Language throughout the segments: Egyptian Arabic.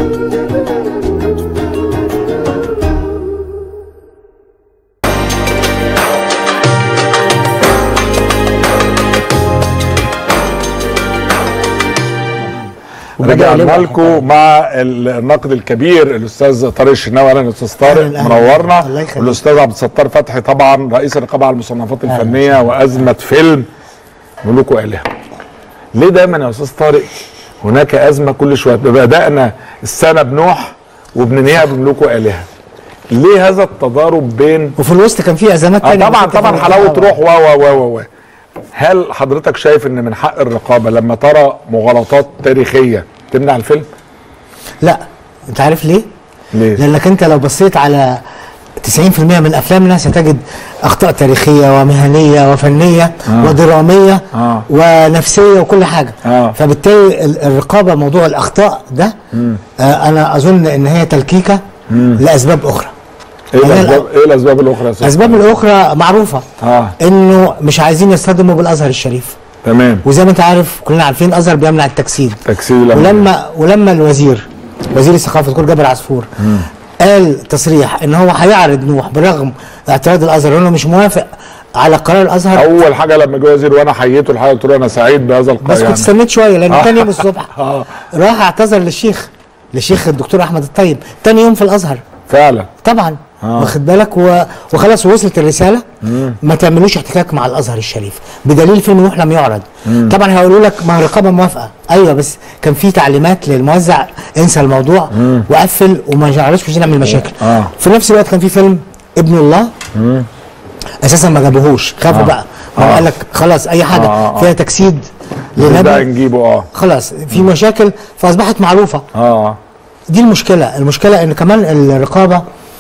رجعنا لكم مع الناقد الكبير الاستاذ طارق الشناوي اهلا استاذ طارق أهلاً، أهلاً. منورنا الله يخليك. والاستاذ عبد الستار فتحي طبعا رئيس الرقابه على المصنفات الفنيه وازمه فيلم ملوك والهه ليه دايما يا استاذ طارق هناك ازمه كل شويه بدانا السنه بنوح وبننهيها بملوك والهه ليه هذا التضارب بين وفي الوسط كان في ازمات آه تانية طبعا ممكن طبعا تبقى حلاوه متابعة. روح و و و و هل حضرتك شايف ان من حق الرقابه لما ترى مغالطات تاريخيه تمنع الفيلم؟ لا انت عارف ليه؟ ليه؟ لانك انت لو بصيت على 90% من افلامنا ستجد اخطاء تاريخيه ومهنيه وفنيه آه. ودراميه آه. ونفسيه وكل حاجه آه. فبالتالي ال- الرقابه موضوع الاخطاء ده آه انا اظن ان هي تلكيكه لاسباب اخرى ايه هي الاسباب ايه الاسباب الاخرى يا استاذ؟ الاسباب الاخرى معروفه اه انه مش عايزين يصطدموا بالازهر الشريف تمام وزي ما انت عارف كلنا عارفين الازهر بيمنع التجسيد تكسير لما ولما ولما الوزير وزير الثقافه دكتور جابر عصفور قال تصريح ان هو هيعرض نوح برغم اعتراض الازهر انه مش موافق على قرار الازهر اول حاجه لما جه وزير وانا حييته الحقيقه قلت له انا سعيد بهذا القرار بس كنت استنيت شويه لان آه. تاني يوم الصبح اه راح اعتذر للشيخ للشيخ الدكتور احمد الطيب تاني يوم في الازهر فعلا طبعا آه. واخد بالك و... وخلاص وصلت الرساله ما تعملوش احتكاك مع الازهر الشريف بدليل فيلم نوح لم يعرض طبعا هيقولوا لك ما الرقابه موافقه ايوه بس كان في تعليمات للموزع انسى الموضوع وقفل وما جعلوش مش نعمل مشاكل آه. في نفس الوقت كان في فيلم ابن الله اساسا ما جابوهوش خافوا آه. بقى هو آه. قال لك خلاص اي حاجه آه، آه. فيها تجسيد ده لنبي نجيبه اه خلاص في مشاكل فاصبحت معروفه اه دي المشكله المشكله ان كمان الرقابه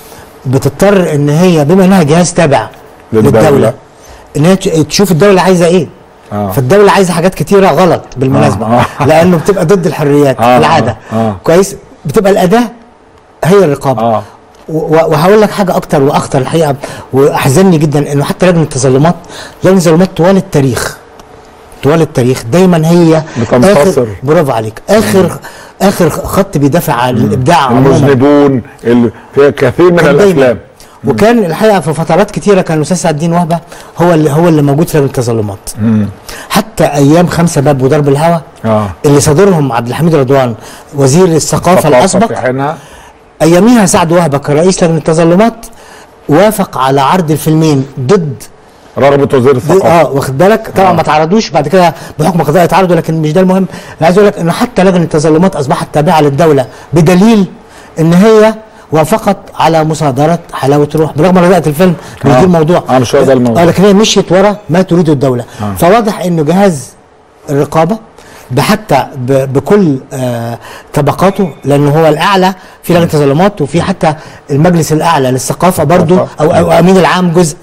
بتضطر ان هي بما انها جهاز تابع للدولة. للدوله ان هي ت- تشوف الدوله عايزه ايه آه. فالدوله عايزه حاجات كتيره غلط بالمناسبه آه. لانه بتبقى ضد الحريات آه. العاده آه. كويس بتبقى الاداه هي الرقابه اه و- وهقول لك حاجه اكتر واخطر الحقيقه واحزنني جدا انه حتى لجنه التظلمات لجنه التظلمات طوال التاريخ طوال التاريخ دايما هي بتنتصر. آخر برافو عليك اخر اخر خط بيدافع عن الابداع عموما المذنبون اللي فيها كثير من كان دايماً. الافلام وكان الحقيقه في فترات كتيره كان الاستاذ سعد الدين وهبه هو اللي هو اللي موجود في لجنه التظلمات حتى ايام خمسه باب وضرب الهوى اه اللي صادرهم عبد الحميد رضوان وزير الثقافه ثقافة الاسبق في حينها اياميها سعد وهبه كرئيس لجنه التظلمات وافق على عرض الفيلمين ضد رغبه وزير ضد- الثقافه اه واخد بالك طبعا آه. ما تعرضوش بعد كده بحكم قضاء اتعرضوا لكن مش ده المهم انا عايز اقول لك ان حتى لجنه التظلمات اصبحت تابعه للدوله بدليل ان هي وافقت على مصادره حلاوه الروح برغم رضاءة الفيلم مش آه. دي الموضوع آه، مش هو ده الموضوع. اه لكن هي مشيت ورا ما تريده الدوله آه. فواضح انه جهاز الرقابه بحتى ب- بكل آه طبقاته لانه هو الاعلى في لجنه التظلمات وفي حتى المجلس الاعلى للثقافه برضو او, أو امين العام جزء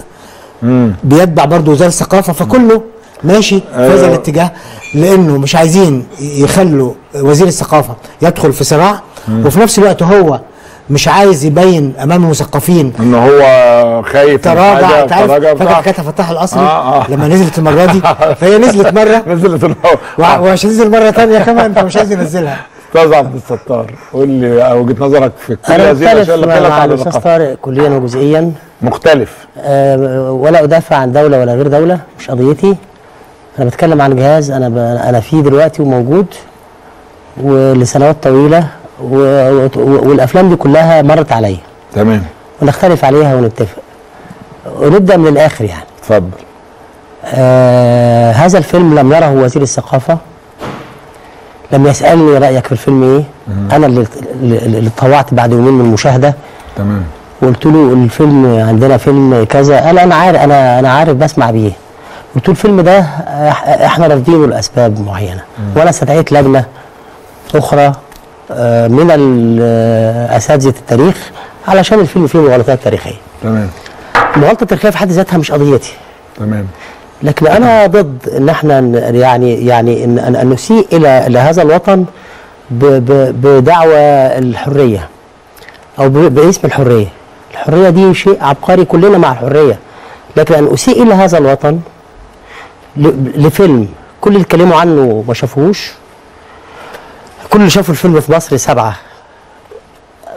بيتبع برضو وزاره الثقافه فكله ماشي في هذا أيوة. الاتجاه لانه مش عايزين يخلوا وزير الثقافه يدخل في صراع وفي نفس الوقت هو مش عايز يبين امام المثقفين ان هو خايف من تراجع حاجة، انت عارف تراجع فاكر بتاع. حكايه فتح القصري آه، آه. لما نزلت المره دي فهي نزلت مره نزلت ال- وع- وعشان تنزل مره ثانيه كمان فمش عايز ينزلها استاذ عبد الستار قول لي وجهه نظرك في كل انا هذه مختلف الاشياء اللي طلعت مع على الاستاذ الرقابه طارق كليا وجزئيا مختلف أه ولا ادافع عن دوله ولا غير دوله مش قضيتي انا بتكلم عن جهاز انا ب... انا فيه دلوقتي وموجود ولسنوات طويله و... و... والافلام دي كلها مرت عليا تمام ونختلف عليها ونتفق ونبدا من الاخر يعني اتفضل آه هذا الفيلم لم يره وزير الثقافة لم يسألني رأيك في الفيلم ايه انا اللي اللي اللي اتطوعت بعد يومين من المشاهدة تمام وقلت له الفيلم عندنا فيلم كذا قال انا عارف انا انا عارف بسمع بيه قلت له الفيلم ده إح- احنا رافضينه لاسباب معينه وانا استدعيت لجنه اخرى آه، من ال- آه، اساتذه التاريخ علشان الفيلم فيه مغالطات تاريخيه تمام المغالطه التاريخيه في حد ذاتها مش قضيتي تمام لكن انا ضد ان احنا ن- يعني يعني ان ان أن نسيء الى الى هذا الوطن ب- ب- بدعوى الحريه او ب- باسم الحريه الحريه دي شيء عبقري كلنا مع الحريه لكن ان اسيء الى هذا الوطن ل- لفيلم كل اللي اتكلموا عنه ما شافوهوش كل اللي شافوا الفيلم في مصر سبعه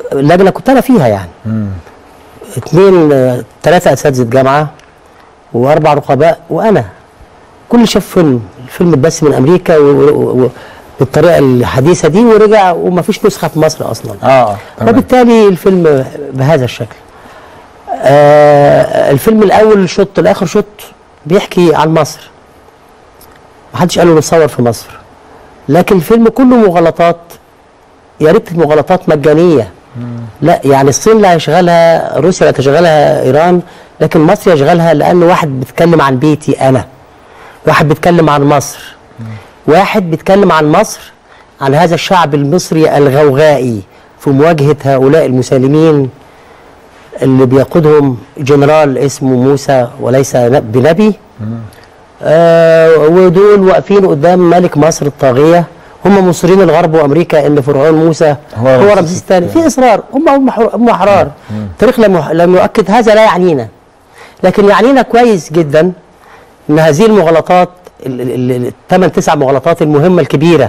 لجنه كنت انا فيها يعني اثنين آه، ثلاثه اساتذه جامعه واربع رقباء وانا كل شاف فيلم الفيلم اتبث من امريكا و- و- و- بالطريقه الحديثه دي ورجع وما فيش نسخه في مصر اصلا اه تمام وبالتالي الفيلم بهذا الشكل آه الفيلم الاول شوط الاخر شوط بيحكي عن مصر محدش قال له نصور في مصر لكن الفيلم كله مغالطات يا ريت مغالطات مجانيه لا يعني الصين لا يشغلها روسيا لا تشغلها ايران لكن مصر يشغلها لان واحد بيتكلم عن بيتي انا واحد بيتكلم عن مصر واحد بيتكلم عن مصر عن هذا الشعب المصري الغوغائي في مواجهة هؤلاء المسالمين اللي بيقودهم جنرال اسمه موسى وليس نب- بنبي آه ودول واقفين قدام ملك مصر الطاغية هم مصرين الغرب وامريكا ان فرعون موسى هو هو, رمسيس رمسيس الثاني في اصرار هم هم حر- هم احرار التاريخ لم يح- لم يؤكد هذا لا يعنينا لكن يعنينا كويس جدا ان هذه المغالطات الثمان تسع مغالطات المهمه الكبيره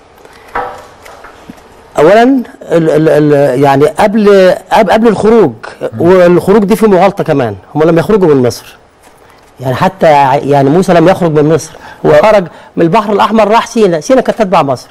اولا ال ال ال يعني قبل قبل قبل الخروج والخروج دي في مغالطه كمان هم لم يخرجوا من مصر يعني حتى ع- يعني موسى لم يخرج من مصر هو خرج من البحر الاحمر راح سينا سينا كانت تتبع مصر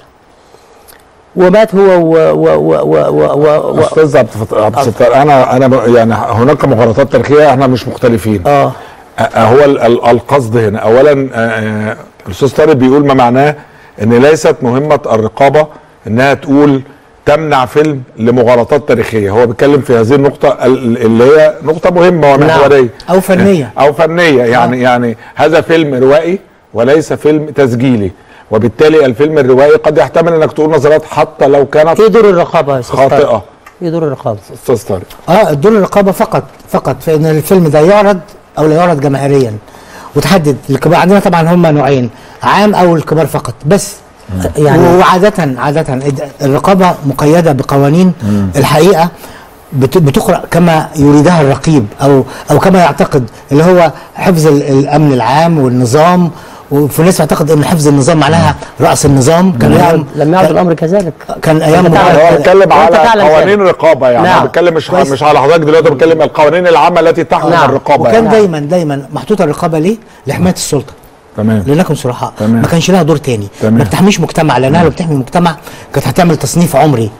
ومات هو و و و و و و و استاذ عبد الفت- عبد الستار انا انا ب- يعني هناك مغالطات تاريخيه احنا مش مختلفين اه أ- هو ال- ال- القصد هنا اولا آه، آه، الاستاذ طارق بيقول ما معناه ان ليست مهمه الرقابه انها تقول تمنع فيلم لمغالطات تاريخيه هو بيتكلم في هذه النقطه ال- اللي هي نقطه مهمه ومحوريه أو فنية. او فنيه يعني يعني هذا فيلم روائي وليس فيلم تسجيلي وبالتالي الفيلم الروائي قد يحتمل انك تقول نظريات حتى لو كانت ايه دور الرقابه يا استاذ طارق؟ خاطئه ايه دور الرقابه؟ استاذ طارق اه دور الرقابه فقط فقط في ان الفيلم ده يعرض او لا يعرض جماهيريا وتحدد الكبار عندنا طبعا هم نوعين عام او الكبار فقط بس يعني- يعني وعادة عادة الد- الرقابة مقيدة بقوانين الحقيقة بت- بتقرأ كما يريدها الرقيب أو أو كما يعتقد اللي هو حفظ ال- الأمن العام والنظام وفي ناس تعتقد ان حفظ النظام معناها رأس النظام كان لم ايام يعد لم يعد الامر كذلك كان ايام أنت تعلم- مبارك هو بيتكلم وأنت على تعلم قوانين ذلك. رقابه يعني نعم. هو بيتكلم مش كويس. مش على حضرتك دلوقتي بيتكلم القوانين العامه التي تحكم نعم. الرقابه وكان يعني. دايما دايما محطوطه الرقابه ليه؟ لحمايه السلطه تمام لنكن صرحاء تمام. ما كانش لها دور تاني تمام. ما بتحميش مجتمع لانها لو بتحمي مجتمع كانت هتعمل تصنيف عمري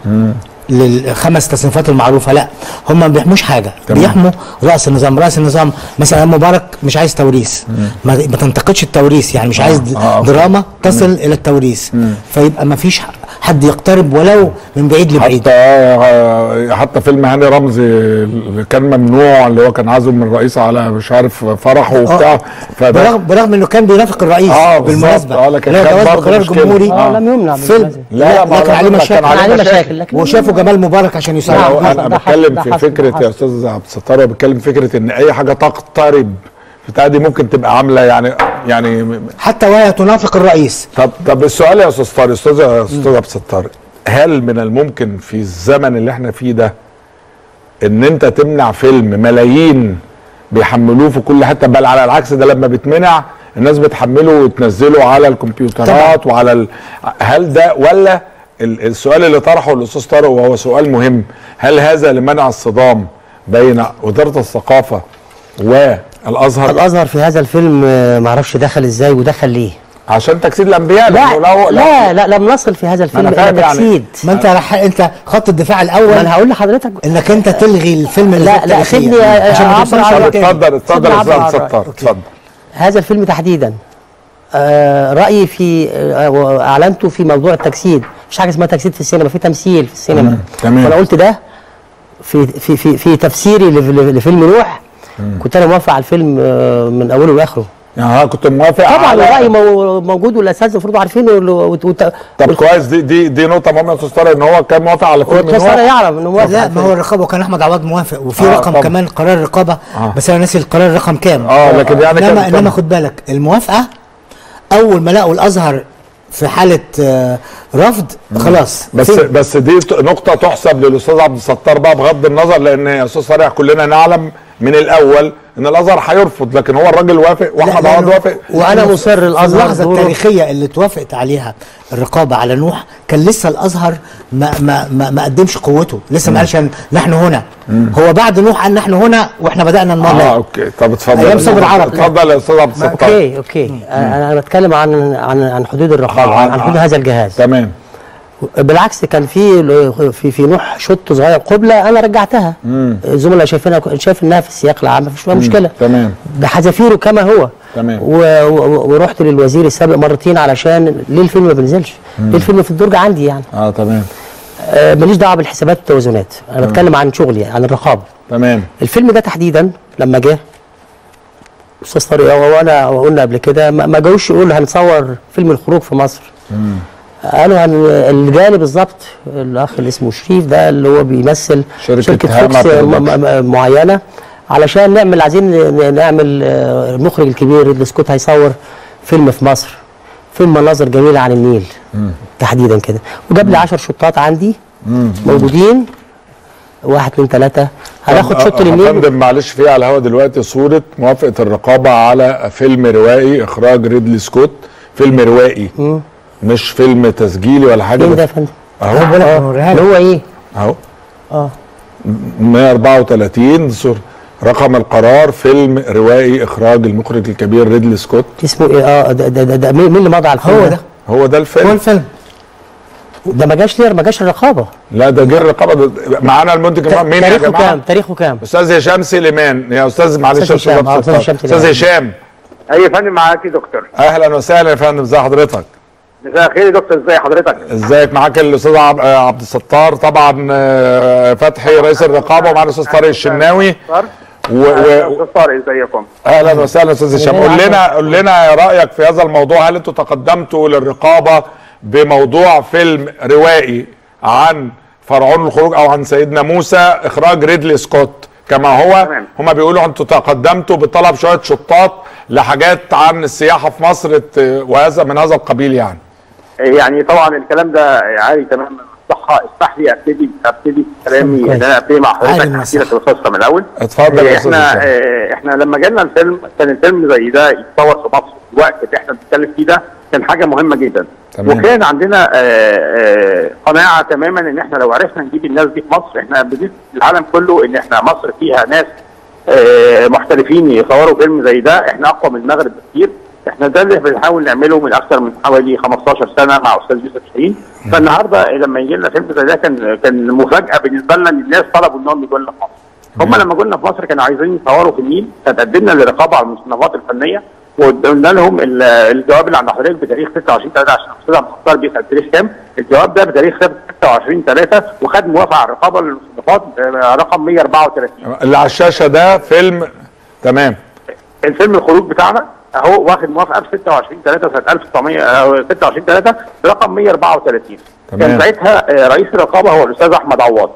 للخمس تصنيفات المعروفه لا هم ما بيحموش حاجه تمام. بيحموا راس النظام راس النظام مثلا مبارك مش عايز توريث ما, ما تنتقدش التوريث يعني مش عايز د- آه، أوكي. دراما تصل الى التوريث فيبقى ما فيش حد يقترب ولو من بعيد لبعيد حتى آه، حتى فيلم هاني رمزي اللي كان ممنوع اللي هو كان عازم من الرئيس على مش عارف فرحه وبتاع فده برغم, برغم انه كان بيرافق الرئيس آه، بالظبط. بالمناسبه آه، لكن اللي هو كان جواز برضه بقرار مشكلة. جمهوري آه. لم يمنع من فيلم هذا. لا، ما لكن هو عليه كان مشاكل عليه عليه مشاكل. مشاكل لكن وشافوا جمال مبارك عشان لا، يساعدوا هو ده انا حصل، بتكلم ده في حصل، فكره ده يا حصل. استاذ عبد الستار بتكلم في فكره ان اي حاجه تقترب بتاع دي ممكن تبقى عامله يعني يعني حتى وهي تنافق الرئيس طب طب السؤال يا استاذ طارق استاذ يا استاذ عبد الستار هل من الممكن في الزمن اللي احنا فيه ده ان انت تمنع فيلم ملايين بيحملوه في كل حته بل على العكس ده لما بيتمنع الناس بتحمله وتنزله على الكمبيوترات وعلى ال... هل ده ولا ال- السؤال اللي طرحه الاستاذ طارق وهو سؤال مهم هل هذا لمنع الصدام بين وزاره الثقافه والازهر الازهر في هذا الفيلم آه، معرفش دخل ازاي ودخل ليه عشان تجسيد الانبياء لا لأنه لو- لو- لا لا لم نصل في هذا الفيلم أنا فاهم الى يعني. تجسيد ما انت رح انت خط الدفاع ما الاول انا هقول لحضرتك انك انت تلغي الفيلم اللي لا فيه لا التاريخية. سيبني عشان ما أعبر توصلش عن على رأيي. تاني. اتفضل اتفضل سيبني يا استاذ أعبر عن ستار رأيي. اتفضل هذا الفيلم تحديدا آه رايي في آه واعلنته في موضوع التجسيد مش حاجه اسمها تجسيد في السينما في تمثيل في السينما تمام. وانا قلت ده في في في, في تفسيري لف- لف- لفيلم نوح كنت انا موافق على الفيلم آه من اوله لاخره يعني انا كنت موافق طبعا على الراي مو- موجود والاساتذه المفروض عارفينه وال- وت- وت- طب كويس دي دي دي نقطه مهمه يا استاذ طارق ان هو كان موافق على فيلم والأستاذ طارق نوح. يعرف انه موافق لا على ما هو الفيلم. الرقابه وكان احمد عواد موافق وفي آه، رقم طبعا. كمان قرار رقابه آه. بس انا ناسي القرار رقم كام اه لكن يعني انما كان- انما خد بالك الموافقه اول ما لقوا الازهر في حاله آه، رفض خلاص بس في- بس دي ت- نقطه تحسب للاستاذ عبد الستار بقى بغض النظر لان يا استاذ صالح كلنا نعلم من الاول ان الازهر هيرفض لكن هو الراجل وافق واحمد لا، عوض لأنه- وافق وأنا لأنه مصر في الأزهر اللحظه دوره- التاريخيه اللي اتوافقت عليها الرقابه على نوح كان لسه الازهر ما ما ما, ما قدمش قوته لسه ما قالش إن نحن هنا هو بعد نوح قال نحن هنا واحنا بدانا اه نمر اوكي طب اتفضل أيام صبر عرب. اتفضل يا استاذ عبد الستار اوكي اوكي انا انا بتكلم عن عن عن حدود الرقابه عن, عن حدود هذا الجهاز تمام بالعكس كان في في في نوح شوت صغير قبله انا رجعتها الزملاء شايفينها شايف انها في السياق العام مفيش فيها مشكله تمام بحذافيره كما هو تمام. و- و- ورحت للوزير السابق مرتين علشان ليه الفيلم ما بينزلش؟ ليه الفيلم في الدرج عندي يعني؟ اه تمام آه ماليش دعوه بالحسابات والتوازنات، انا بتكلم عن شغلي عن الرقابه. تمام الفيلم ده تحديدا لما جه استاذ طارق وانا وقلنا قبل كده ما ما جاوش يقولوا هنصور فيلم الخروج في مصر قالوا هن اللي جالي بالظبط الاخ اللي اسمه شريف ده اللي هو بيمثل شركة شركه هاما فوكس م- برودكشن. م- معينه علشان نعمل عايزين ن- نعمل آه، المخرج الكبير ريدلي سكوت هيصور فيلم في مصر فيلم مناظر جميله عن النيل تحديدا كده وجاب لي 10 شطات عندي موجودين واحد اثنين ثلاثه هناخد شوط يا للنيل فندم معلش في على الهوا دلوقتي صورة موافقة الرقابة على فيلم روائي إخراج ريدلي سكوت فيلم روائي مش فيلم تسجيلي ولا حاجة مين ده يا بس- فندم؟ أهو بالك بنوريها اللي لك. هو ايه؟ أهو اه 134 صور رقم القرار فيلم روائي إخراج المخرج الكبير ريدلي سكوت اسمه ايه؟ اه ده ده, ده, ده مين مين اللي مضى على الفيلم هو ده هو ده هو الفيلم الفيلم ده ما جاش ليه ما جاش الرقابه لا ده جه الرقابة ده- معانا المنتج كمان. مين يا تاريخه جماعة كام؟ تاريخه كام؟ أستاذ هشام سليمان يا أستاذ معلش أستاذ يا هشام، آه، أستاذ هشام أستاذ سليمان. هشام اي يا فندم معاك يا دكتور أهلا وسهلا يا فندم إزي حضرتك مساء الخير يا دكتور ازي حضرتك ازيك معاك الاستاذ عب- آه، عبد الستار طبعا آه، فتحي رئيس الرقابه ومعانا الاستاذ طارق الشناوي و- و- استاذ طارق ازيكم اهلا وسهلا استاذ هشام قول لنا قول لنا رايك في هذا الموضوع هل انتوا تقدمتوا للرقابه بموضوع فيلم روائي عن فرعون الخروج او عن سيدنا موسى اخراج ريدلي سكوت كما هو تمام. هما بيقولوا انتوا تقدمتوا بطلب شويه شطات لحاجات عن السياحه في مصر ت- وهذا من هذا القبيل يعني يعني طبعا الكلام ده عالي تماما الصحه اسمح لي ابتدي ابتدي كلامي كويس. ان انا ابتدي مع عالي حضرتك من احكي لك القصه من الاول اتفضل يا إيه، استاذ احنا هشام. اه احنا لما جالنا الفيلم كان الفيلم زي ده يتصور في مصر في الوقت اللي احنا بنتكلم فيه ده كان حاجه مهمه جدا تمام. وكان عندنا اه اه قناعه تماما ان احنا لو عرفنا نجيب الناس دي في مصر احنا بنثبت العالم كله ان احنا مصر فيها ناس آه، محترفين يصوروا فيلم زي ده احنا اقوى من المغرب بكتير احنا ده اللي بنحاول نعمله من اكثر من حوالي 15 سنه مع استاذ يوسف شاهين فالنهارده لما يجي لنا فيلم زي ده كان كان مفاجاه بالنسبه لنا ان الناس طلبوا انهم يجوا لنا في مصر هم لما قلنا في مصر كانوا عايزين يصوروا في النيل فقدمنا للرقابه على المصنفات الفنيه وقلنا لهم ال- الجواب اللي عند حضرتك بتاريخ 26 3 عشان الاستاذ عبد الستار بيسال تاريخ كام الجواب ده بتاريخ 26 3 وخد موافقه على الرقابه للمصنفات آه، رقم 134 اللي على الشاشه ده فيلم تمام الفيلم الخروج بتاعنا اهو واخد موافقه ب 26 3 سنه 1900 آه، 26 3 برقم 134 تمام. كان ساعتها آه، رئيس الرقابه هو الاستاذ احمد عوض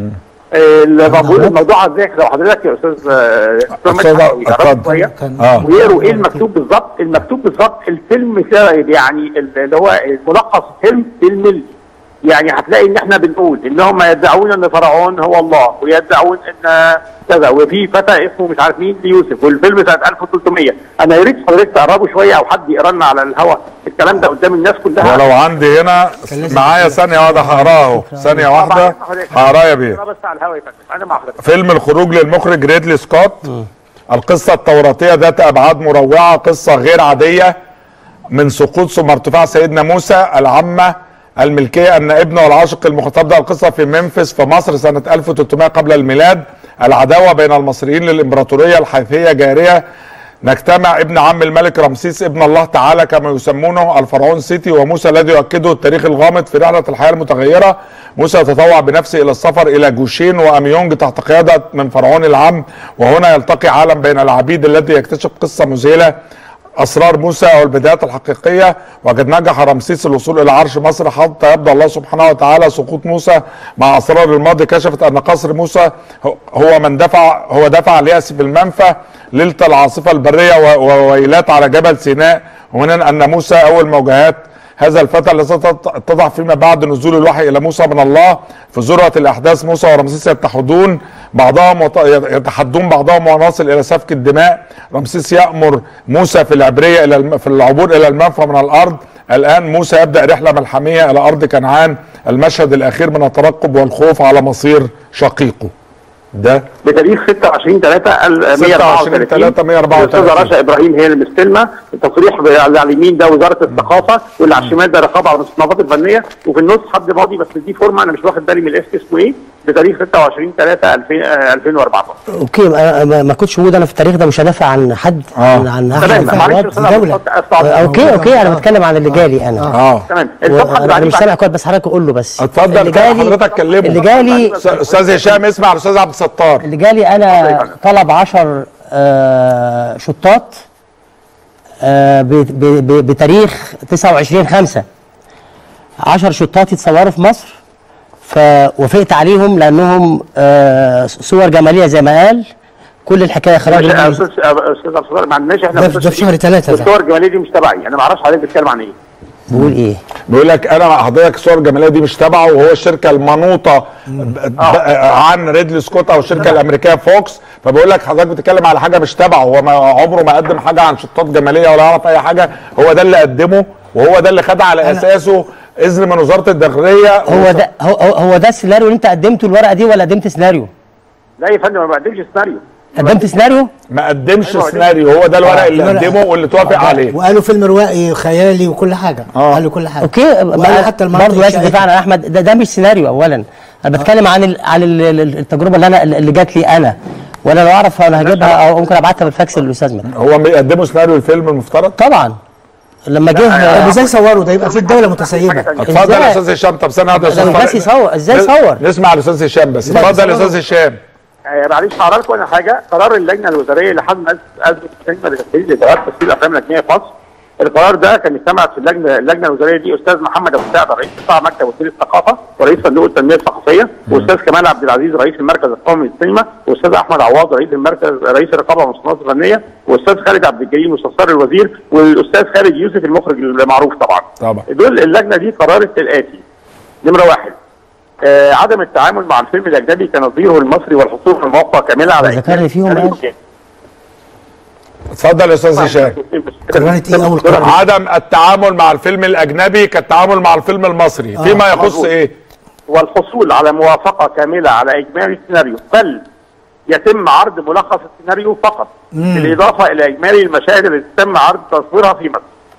آه، الموضوع الموضوع على ذلك لو حضرتك يا استاذ آه، أستاذ أستاذ مدحت اتفضل. يعرفوا شويه كان- اه ويقروا ايه المكتوب بالظبط المكتوب بالظبط الفيلم سا- يعني اللي هو ملخص الفيلم بالملي يعني هتلاقي ان احنا بنقول انهم يدعون ان فرعون هو الله ويدعون ان كذا وفي فتى اسمه مش عارف مين يوسف والفيلم سنه 1300 انا يا ريت حضرتك تقربوا شويه او حد يقرا لنا على الهواء الكلام ده قدام الناس كلها ولو عندي هنا معايا ثانية واحدة هقراه اهو ثانية واحدة هقراه يا بيه اقرا بس على الهواء يا فندم انا مع حضرتك فيلم الخروج للمخرج ريدلي سكوت القصة التوراتية ذات أبعاد مروعة قصة غير عادية من سقوط ثم ارتفاع سيدنا موسى العامة الملكية أن ابنه العاشق المخاطب ده القصة في منفس في مصر سنة 1300 قبل الميلاد العداوة بين المصريين للإمبراطورية الحيثية جارية نجتمع ابن عم الملك رمسيس ابن الله تعالى كما يسمونه الفرعون سيتي وموسى الذي يؤكده التاريخ الغامض في رحلة الحياة المتغيرة موسى يتطوع بنفسه إلى السفر إلى جوشين وأميونج تحت قيادة من فرعون العم وهنا يلتقي عالم بين العبيد الذي يكتشف قصة مذهلة اسرار موسى والبدايات الحقيقيه وقد نجح رمسيس الوصول الى عرش مصر حتى يبدو الله سبحانه وتعالى سقوط موسى مع اسرار الماضي كشفت ان قصر موسى هو من دفع هو دفع الياس في المنفى ليله العاصفه البريه و- وويلات على جبل سيناء ومن ان موسى اول موجهات هذا الفتى الذي اتضح فيما بعد نزول الوحي الى موسى من الله في ذروه الاحداث موسى ورمسيس يتحدون بعضهم وط... يتحدون بعضهم ونصل الى سفك الدماء رمسيس يامر موسى في العبريه الى الم... في العبور الى المنفى من الارض الان موسى يبدا رحله ملحميه الى ارض كنعان المشهد الاخير من الترقب والخوف على مصير شقيقه ده بتاريخ 26 3 26 3 134. الاستاذه رشا ابراهيم هي اللي مستلمه التصريح اللي على اليمين ده وزاره الثقافه واللي على الشمال ده رقابه على المصنفات الفنيه وفي النص حد ماضي بس دي فورمه انا مش واخد بالي من الاسم اسمه ايه بتاريخ 26 3 2014 اوكي ما, ما- ما كنتش موجود انا في التاريخ ده مش هدافع عن حد آه. عن, عن أحد تمام الفئات. معلش دي أستاذ عبد دولة. الفتاح أستعرض. اوكي اوكي انا بتكلم عن اللي جالي انا اه تمام الصفحه اللي انا بعدين مش سامع كويس بس حضرتك قول له بس اتفضل اللي جالي حضرتك كلمه اللي جالي أستاذ- استاذ هشام اسمع الاستاذ عبد الستار اللي جالي انا طلب 10 آه شطات آه ب- ب- ب- بتاريخ 29 5 10 شطات يتصوروا في مصر فوافقت عليهم لانهم آه صور جماليه زي ما قال كل الحكايه خرج ماشي، يا منهم- استاذ استاذ عبد الستار ما عندناش احنا ده في- ده في شهر ثلاثة ده. الصور الجماليه دي مش تبعي انا ما اعرفش حضرتك بتتكلم عن ايه بيقول ايه بيقول لك انا حضرتك الصور الجماليه دي مش تبعه وهو الشركه المنوطه ب- ب- عن ريدلي سكوت او الشركه الامريكيه فوكس فبقول لك حضرتك بتتكلم على حاجه مش تبعه هو ما عمره ما قدم حاجه عن شطات جماليه ولا يعرف اي حاجه هو ده اللي قدمه وهو ده اللي خد على اساسه اذن من وزاره الداخليه هو ده هو هو- هو ده السيناريو اللي انت قدمته الورقه دي ولا قدمت سيناريو؟ لا يا فندم ما بقدمش سيناريو قدمت سيناريو؟ ما قدمش أيوة، سيناريو هو ده الورق اللي الورق. قدمه واللي توافق عليه وقالوا فيلم روائي خيالي وكل حاجه آه. قالوا كل حاجه اوكي وقالوا حتى المناطق برضه لازم الشائكة. دفاع عن احمد ده, ده مش سيناريو اولا انا بتكلم عن ال عن ال ال- التجربه اللي انا اللي جات لي انا وانا لو اعرف انا هجيبها او ممكن ابعتها بالفاكس للاستاذ مدحت هو بيقدموا سيناريو الفيلم المفترض طبعا لما طب جه ازاي صوروا ده يبقى في الدوله متسيبه حاجة تانية. اتفضل يا إزاي؟ استاذ هشام طب ثانيه واحده يا ده استاذ بس طارق. يصور ازاي نس- يصور؟ نسمع الاستاذ هشام بس لا، اتفضل يا يصوروا. استاذ هشام آه، معلش هقرا لكم انا حاجه قرار اللجنه الوزاريه لحل أز- ازمه السينما لتسهيل اجراءات تسهيل الافلام الاجنبيه في مصر القرار ده كان اجتمعت في اللجنه اللجنه الوزاريه دي استاذ محمد ابو سعد رئيس قطاع مكتب وزير الثقافه ورئيس صندوق التنميه الثقافيه واستاذ كمال عبد العزيز رئيس المركز القومي للسينما واستاذ احمد عواض رئيس المركز رئيس الرقابه والمصنفات الفنيه واستاذ خالد عبد الجليل مستشار الوزير والاستاذ خالد يوسف المخرج المعروف طبعا طبعا. دول اللجنه دي قررت الاتي نمره واحد آه عدم التعامل مع الفيلم الاجنبي كنظيره المصري والحصول على مواقع كامله على ذكر لي فيهم إنتاج قال. اتفضل يا استاذ هشام قررت ايه اول قرار عدم التعامل مع الفيلم الاجنبي كالتعامل مع الفيلم المصري فيما يخص مظبوط. ايه والحصول على موافقه كامله على اجمالي السيناريو بل يتم عرض ملخص السيناريو فقط بالاضافه الى اجمالي المشاهد التي تم عرض تصويرها في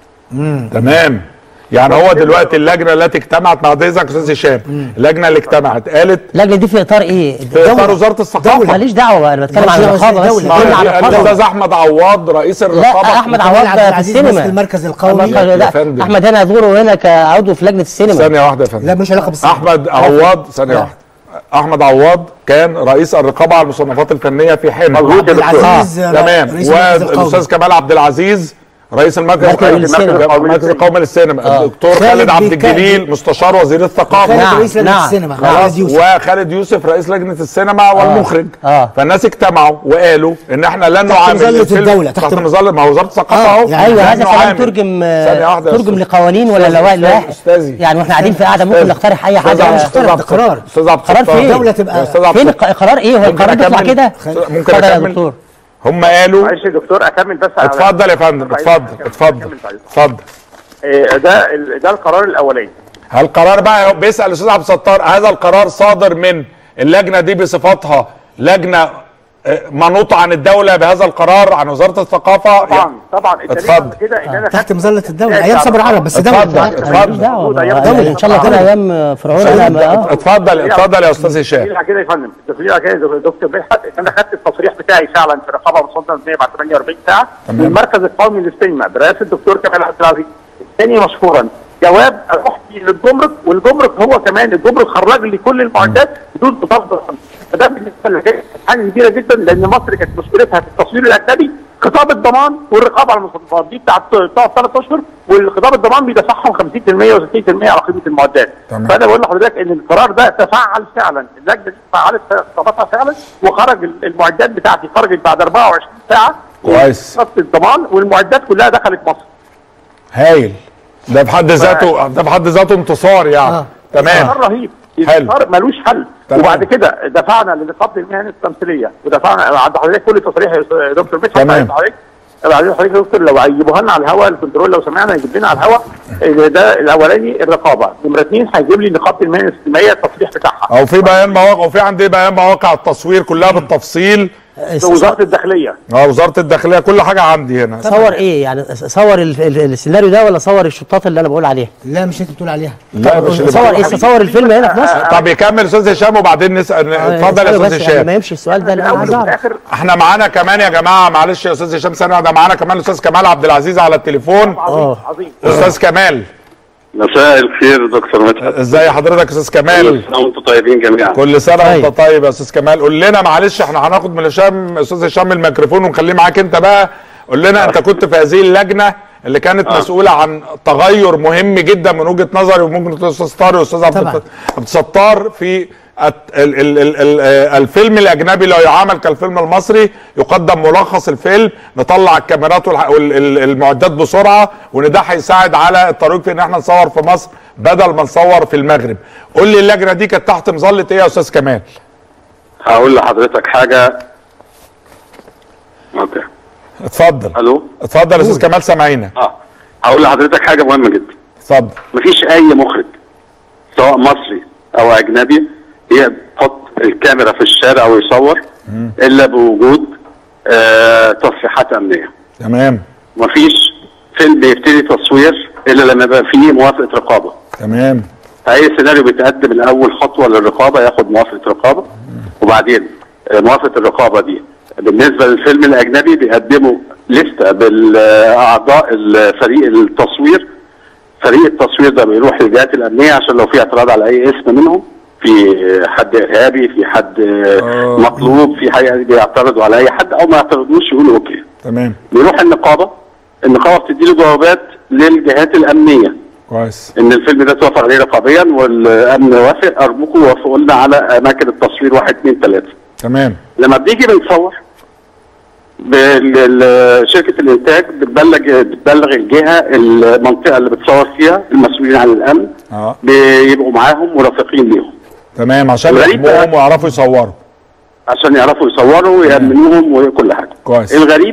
مصر تمام يعني هو دلوقتي اللجنه التي اجتمعت مع ضيزك استاذ هشام اللجنه اللي اجتمعت قالت اللجنه دي في اطار ايه؟ في اطار وزاره الثقافه ماليش دعوه انا بتكلم عن ماليش دعوة الرقابه بس إزاي ما بتكلم عن هي- الرقابه الاستاذ احمد عواد رئيس لا الرقابه احمد وكمال عواد عبد في العزيز السينما ماسك المركز القومي. أما- يا لا فندم. احمد هنا دوره هنا كعضو في لجنه السينما ثانيه واحده يا فندم لا مش علاقه بالسينما احمد عواد ثانيه واحده احمد عواد كان رئيس الرقابه على المصنفات الفنيه في حين مظبوط يا عبد دكتور. العزيز آه. رئيس تمام المركز القومي. والاستاذ كمال عبد العزيز رئيس المركز مركز القومي السينما. للسينما. المركز القومي للسينما آه. الدكتور خالد خالد عبد بيكا- الجليل مستشار وزير الثقافه خالد نعم، رئيس لجنه نعم. السينما خلاص خالد يوسف وخالد يوسف رئيس لجنه السينما والمخرج آه. فالناس اجتمعوا وقالوا ان احنا لن نعامل مظلة الفيلم- الدولة، تحت تحت- مظله ما هو وزاره الثقافه آه، اهو يعني ايوه لن هذا كلام نعامل. ترجم ثانيه واحده يا ترجم أستاذ. لقوانين ولا أستاذ- لوائح أستاذي. يعني واحنا قاعدين في قاعده ممكن أستاذ. نقترح اي أستاذ عبد- حاجه أستاذ ده عبد- قرار. استاذ عبد قرار الستار. فين؟ الدولة تبقى- يا أستاذ عبد فين الستار. الق- قرار ايه هو ممكن القرار بيطلع أكمل؟ كده ممكن اتفضل يا أكمل؟ دكتور هم قالوا معلش يا دكتور اكمل بس على- اتفضل يا فندم طيب، اتفضل أكمل- اتفضل أكمل طيب. اتفضل آه، ده ال- ده القرار الاولاني القرار بقى بيسال الاستاذ عبد الستار هذا القرار صادر من اللجنه دي بصفتها لجنه آه، منوطه عن الدوله بهذا القرار عن وزاره الثقافه طبعا طبعا انت ليه اتفضل. بعد كده ان انا تحت خدت- مظله الدوله آه، ايام صبر طبعاً. عرب بس دوله اتفضل ماليش اتفضل دعوه موجودة، بقى. دولة. ان شاء الله كده ايام فرعون انا آه. اتفضل اتفضل يا استاذ هشام التسجيل على كده يا فندم التسجيل على كده يا دكتور مدحت انا خدت التصريح بتاعي فعلا في الرقابه والسلطه الامنيه بعد 48 ساعه تمام. من المركز القومي للسينما برئاسه الدكتور كمال عبد العزيز الثاني مشكورا جواب اروح فيه للجمرك والجمرك هو كمان الجمرك خرج لي كل المعدات بدون بطاقه فده بالنسبه لي حاجه كبيره جدا لان مصر كانت مشكلتها في التصوير الاجنبي خطاب الضمان والرقابه على المصنفات دي بتاعت بتقعد ثلاث اشهر والخطاب الضمان بيدفعهم 50% و60% على قيمه المعدات تمام. فانا بقول لحضرتك ان القرار ده تفعل فعلا اللجنه دي فعلت خطاباتها فعلا وخرج المعدات بتاعتي خرجت بعد 24 ساعه كويس. خط الضمان والمعدات كلها دخلت مصر هايل ده في حد ذاته ده في حد ذاته انتصار يعني آه. تمام انتصار رهيب حلو. انتصار ملوش حل تمام. وبعد كده دفعنا لنقابه المهن التمثيليه ودفعنا عند حضرتك كل تصريح يا دكتور مش تمام. عند حضرتك بعدين حضرتك يا دكتور لو هيجيبوها لنا على الهواء الكنترول لو سمعنا يجيب لنا على الهواء إيه ده الاولاني الرقابه نمره اثنين هيجيب لي نقابه المهن الاجتماعيه التصريح بتاعها او في بيان مواقع وفي عندي بيان مواقع التصوير كلها بالتفصيل وزاره الداخليه اه وزاره الداخليه كل حاجه عندي هنا صور ايه يعني صور ال- ال- السيناريو ده ولا صور الشطات اللي انا بقول عليها لا مش انت بتقول عليها لا مش اللي صور بقوله ايه حقيقي. صور الفيلم هنا في مصر طب يكمل استاذ هشام وبعدين نسال اتفضل يا اسأله استاذ بس يعني ما هشام يمشي السؤال ده لا انا عايز في اعرف الاخر احنا معانا كمان يا جماعه معلش يا استاذ هشام ثانيه واحده معانا كمان الاستاذ كمال عبد العزيز على التليفون عظيم آه. عظيم استاذ كمال مساء الخير دكتور مدحت ازي حضرتك يا استاذ كل كمال سنه وانتم طيبين جميعا كل سنه طيب. وانت طيب يا استاذ كمال قول لنا معلش احنا هناخد من هشام استاذ هشام الميكروفون ونخليه معاك انت بقى قول لنا انت كنت في هذه اللجنه اللي كانت مسؤوله عن تغير مهم جدا من وجهه نظري وممكن استاذ طارق واستاذ عبد طبعا. عبد الستار في الت- ال- ال- ال- ال- آه، الفيلم الاجنبي لو يعامل كالفيلم المصري يقدم ملخص الفيلم نطلع الكاميرات والمعدات بسرعه وان ده هيساعد على الطريق في ان احنا نصور في مصر بدل ما نصور في المغرب قول لي اللجنه دي كانت تحت مظله ايه يا استاذ كمال هقول لحضرتك حاجه اوكي اتفضل الو اتفضل يا استاذ كمال سامعينا اه هقول لحضرتك حاجه مهمه جدا اتفضل مفيش اي مخرج سواء مصري او اجنبي يحط الكاميرا في الشارع ويصور الا بوجود آه تصريحات امنيه تمام مفيش فيلم بيبتدي تصوير الا لما يبقى فيه موافقه رقابه تمام اي سيناريو بيتقدم الاول خطوه للرقابه ياخد موافقه رقابه وبعدين آه، موافقه الرقابه دي بالنسبه للفيلم الاجنبي بيقدموا لسته بالاعضاء فريق التصوير فريق التصوير ده بيروح للجهات الامنيه عشان لو في اعتراض على اي اسم منهم في حد ارهابي في حد آه، مطلوب في حاجه بيعترضوا على اي حد او ما يعترضوش يقولوا اوكي تمام بيروح النقابه النقابه بتدي له جوابات للجهات الامنيه كويس ان الفيلم ده توافق عليه رقابيا والامن وافق ارجوكم وافقوا لنا على اماكن التصوير واحد اثنين ثلاثه تمام لما بنيجي بنصور بال- ال- شركه الانتاج بتبلغ بتبلغ الجهه المنطقه اللي بتصور فيها المسؤولين عن الامن اه بيبقوا معاهم مرافقين ليهم تمام عشان الغريب بقى- يحموهم ويعرفوا يصوروا عشان يعرفوا يصوروا ويأمنوهم وكل حاجه كويس. الغريب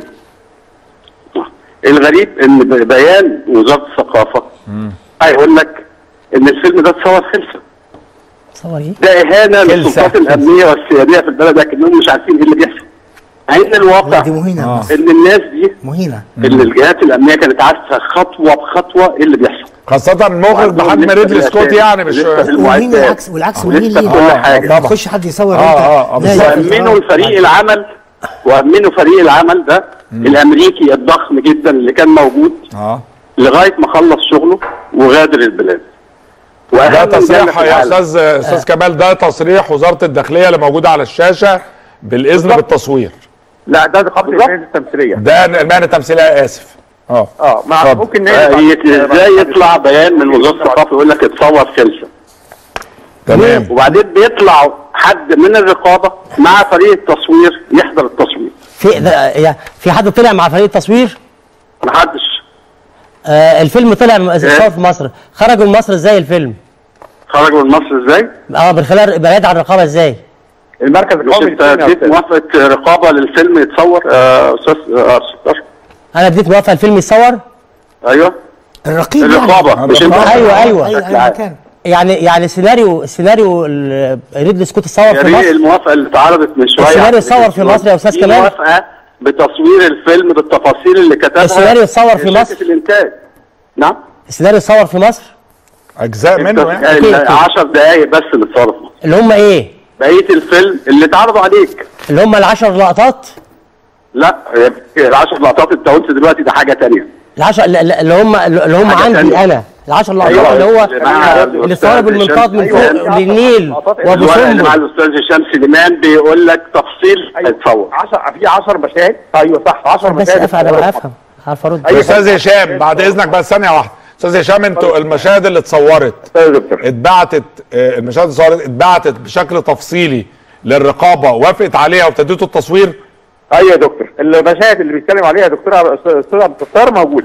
آه. الغريب ان ب- بيان وزاره الثقافه هيقول لك ان الفيلم ده اتصور خلفه صور ايه ده اهانه خلسة. للسلطات الامنيه والسياديه في البلد لكنهم مش عارفين ايه اللي بيحصل مع ان لا الواقع دي مهينه آه. ان الناس دي مهينه ان الجهات الامنيه كانت عارفه خطوه بخطوه ايه اللي بيحصل خاصة المخرج بحجم لسه ريدلي في سكوت الأساس. يعني مش لسه في ومهين المعدات. والعكس والعكس مهين ولسه ليه؟ كل آه، حاجه طبعا. يخش حد يصور آه، آه، آه، لا، بالظبط. يعرف وامنوا يصور. الفريق العمل وامنوا فريق العمل ده الامريكي الضخم جدا اللي كان موجود اه لغايه ما خلص شغله وغادر البلاد ده وأهم دولة تصريح في يا العالم. استاذ استاذ كمال ده تصريح وزارة الداخلية اللي موجودة على الشاشة بالاذن بالتصوير لا ده نقابه المهن التمثيليه ده المهنة التمثيلية اسف اه اه مع اتفضل. ممكن آه، نعمل ي- ازاي يطلع بيان من وزاره الثقافه يقول لك اتصور خلسه تمام وبعدين بيطلع حد من الرقابه مع فريق التصوير يحضر التصوير في ده يا- في حد طلع مع فريق التصوير محدش آه الفيلم طلع م- صور في مصر خرجوا من مصر ازاي الفيلم خرجوا من مصر ازاي؟ اه من خلال بعيد عن الرقابه ازاي المركز مش القومي انت للفيلم يا اديت أستاذ. موافقه رقابه للفيلم يتصور آه، استاذ آه، ستار انا اديت موافقه الفيلم يتصور ايوه الرقيب يعني. الرقابه مش انت أيوة، أيوة. اي بشكل اي عام. مكان يعني يعني سيناريو سيناريو ال- ريدلي سكوت اتصور يا في ريت مصر الموافقه اللي اتعرضت من شويه السيناريو على اتصور في مصر يا أستاذ دي كمال؟ موافقه بتصوير الفيلم بالتفاصيل اللي كتبها السيناريو اتصور في شركة مصر؟ الانتاج نعم السيناريو اتصور في مصر اجزاء منه يعني أكيد، أكيد. 10 دقائق بس اللي اتصور في مصر اللي هم ايه بقيه الفيلم اللي اتعرضوا عليك اللي هم العشر لقطات لا ال 10 لقطات انت قلت دلوقتي ده حاجه تانية العشر اللي اللي هم اللي هم حاجة عندي تانية. انا العشر لقطات أيوة، اللي هو اللي مع اللي الأستاذ صوروا بالمنطاد من هشام فوق سليمان. للنيل وابو الورق اللي مع سمبل الاستاذ هشام سليمان بيقول لك تفصيل هيتصور 10 في 10 مشاهد ايوه صح 10 بس مشاهد افهم انا افهم عارف ارد أيوة. استاذ هشام بعد اذنك بس ثانية واحدة استاذ هشام انتوا المشاهد اللي اتصورت يا دكتور اتبعتت آه، المشاهد اللي اتصورت اتبعتت بشكل تفصيلي للرقابة وافقت عليها وابتديتوا التصوير ايوه يا دكتور المشاهد اللي بيتكلم عليها دكتور عب- استاذ عبد الستار موجوده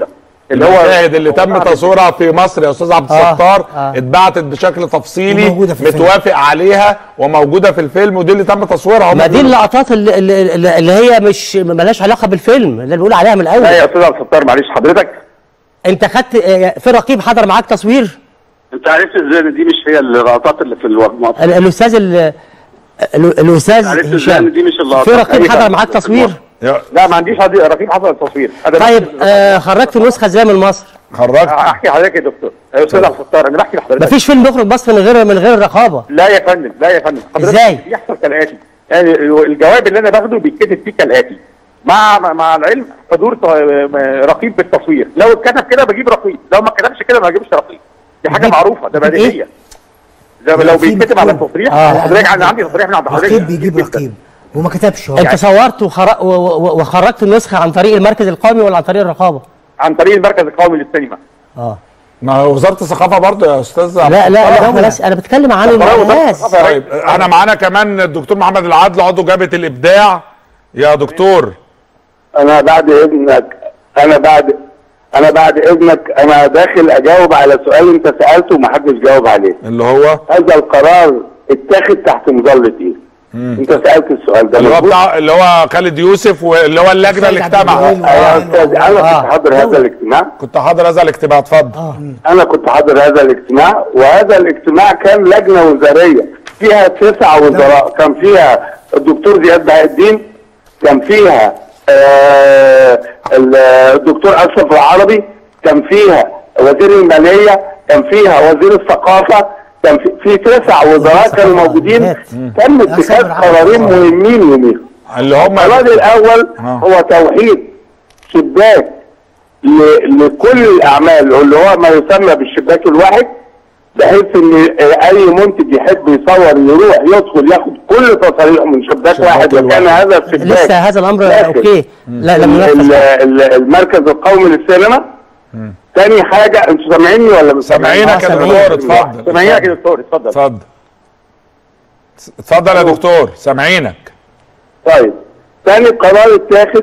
اللي هو المشاهد اللي تم تصويرها في مصر يا استاذ عبد آه، الستار آه. اتبعتت بشكل تفصيلي وموجودة في الفيلم. متوافق عليها وموجوده في الفيلم ودي اللي تم تصويرها هم ما دي بيقولوا- اللقطات اللي, اللي, اللي هي مش ملهاش علاقه بالفيلم اللي بنقول عليها من الاول لا يا استاذ عبد الستار معلش حضرتك انت خدت آه، في رقيب حضر معاك تصوير انت عرفت ازاي ان دي مش هي اللقطات اللي في المصر ال- الاستاذ ال- ال- الاستاذ عرفت ازاي هشام ان دي مش اللقطات في رقيب أيوة. حضر معاك تصوير يا- لا ما عنديش حد- رقيب حصل التصوير أنا طيب بحكي- آه خرجت نسخه ازاي من مصر خرجت احكي لحضرتك يا دكتور يا استاذ عبد الستار انا بحكي لحضرتك مفيش فيلم بيخرج مصر من غير من غير رقابه لا يا فندم لا يا فندم حضرتك إزاي؟ بيحصل كالاتي يعني الجواب اللي انا باخده بيتكتب فيه كالاتي مع مع العلم حضور ط- رقيب بالتصوير لو اتكتب كده بجيب رقيب لو ما اتكتبش كده ما بجيبش رقيب دي حاجه بيجيب- معروفه ده بيجيب بديهيه ده لو في بيتكتب على مكتوب. التصريح آه. حضرتك انا عندي تصريح من عند حضرتك رقيب بيجيب جدا. رقيب وما كتبش هو انت صورت وخر... و... و... وخرجت النسخه عن طريق المركز القومي ولا عن طريق الرقابه عن طريق المركز القومي للسينما اه ما هو وزاره الثقافه برضه يا استاذ عبد لا لا الستار. لا دولة. خلاص انا بتكلم عن طب خلاص، الناس طب خلاص. طيب احنا معانا كمان الدكتور محمد العدل عضو جبهه الابداع يا دكتور انا بعد اذنك انا بعد انا بعد اذنك انا داخل اجاوب على سؤال انت سالته ومحدش جاوب عليه اللي هو هذا القرار اتاخد تحت مظله ايه انت سالت السؤال ده اللي هو مظبوط؟ بتاع اللي هو خالد يوسف واللي هو اللجنه اللي سيد عبد اجتمع الجليل. يا آه، استاذ انا آه. كنت حاضر هذا الاجتماع كنت حاضر هذا الاجتماع اتفضل انا كنت حاضر هذا الاجتماع وهذا الاجتماع كان لجنه وزاريه فيها تسع وزراء كان فيها الدكتور زياد بهاء الدين كان فيها آه ال- الدكتور اشرف العربي كان فيها وزير الماليه كان فيها وزير الثقافه كان في, في تسع وزراء كانوا موجودين تم اتخاذ قرارين مهمين يوميها اللي هم القرار الاول آه. هو توحيد شباك ل- لكل الاعمال اللي هو ما يسمى بالشباك الواحد بحيث ان اي منتج يحب يصور يروح يدخل ياخد كل تصاريحه من شباك شباك واحد وكان الواحد. هذا الشباك لسه هذا الامر لكن اوكي لا لم ال- ينفذ ال- المركز القومي للسينما تاني حاجه انتوا سامعيني ولا مش سامعينك يا سامعين. دكتور اتفضل سامعينك يا دكتور اتفضل اتفضل اتفضل يا دكتور سامعينك طيب ثاني قرار اتاخد